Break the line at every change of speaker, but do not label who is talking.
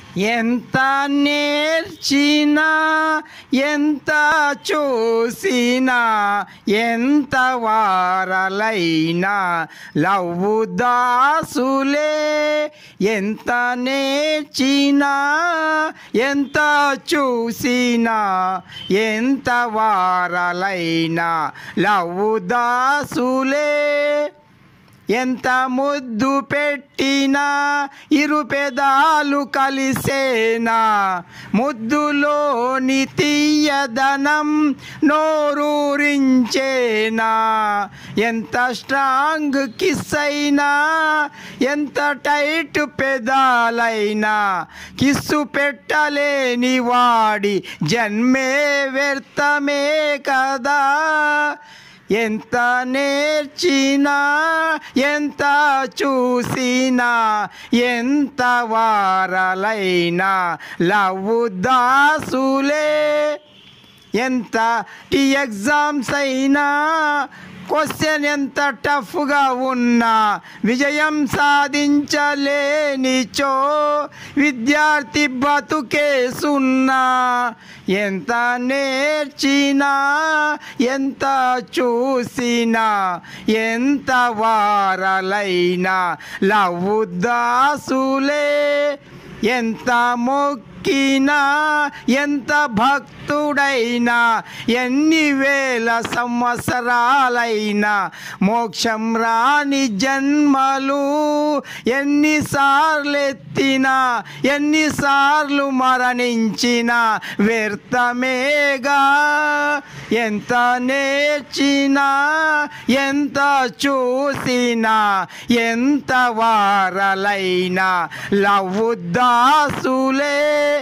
ఎంత నేర్చినా ఎంత చూసినా ఎంత వారలైనా లవ్వు దాసులే ఎంత నేర్చినా ఎంత చూసినా ఎంత వారలైనా లవ్వు దాసులే ఎంత ముద్దు పెట్టినా ఇరు పెదాలు కలిసేనా ముద్దులోని తీయదనం నోరూరించేనా ఎంత స్ట్రాంగ్ కిస్ అయినా ఎంత టైట్ పెదాలైనా కిస్సు పెట్టలేని వాడి జన్మే వ్యర్థమే కదా ఎంత నేర్చినా ఎంత చూసినా ఎంత వారలైనా లవ్వు దాసులే ఎంత టీ ఎగ్జామ్స్ అయినా క్వశ్చన్ ఎంత టఫ్గా ఉన్నా విజయం సాధించలేనిచో విద్యార్థి బతుకే సున్నా ఎంత నేర్చినా ఎంత చూసినా ఎంత వారలైనా లవ్వు దాసులే ఎంత మొక్కినా ఎంత భక్తుడైనా ఎన్ని వేల సంవత్సరాలైనా మోక్షం రాని జన్మలు ఎన్నిసార్లు ఎత్తినా ఎన్నిసార్లు మరణించినా వ్యర్థమేగా ఎంత నేర్చినా ఎంత చూసినా ఎంత వారలైనా లవ్వు దాసులే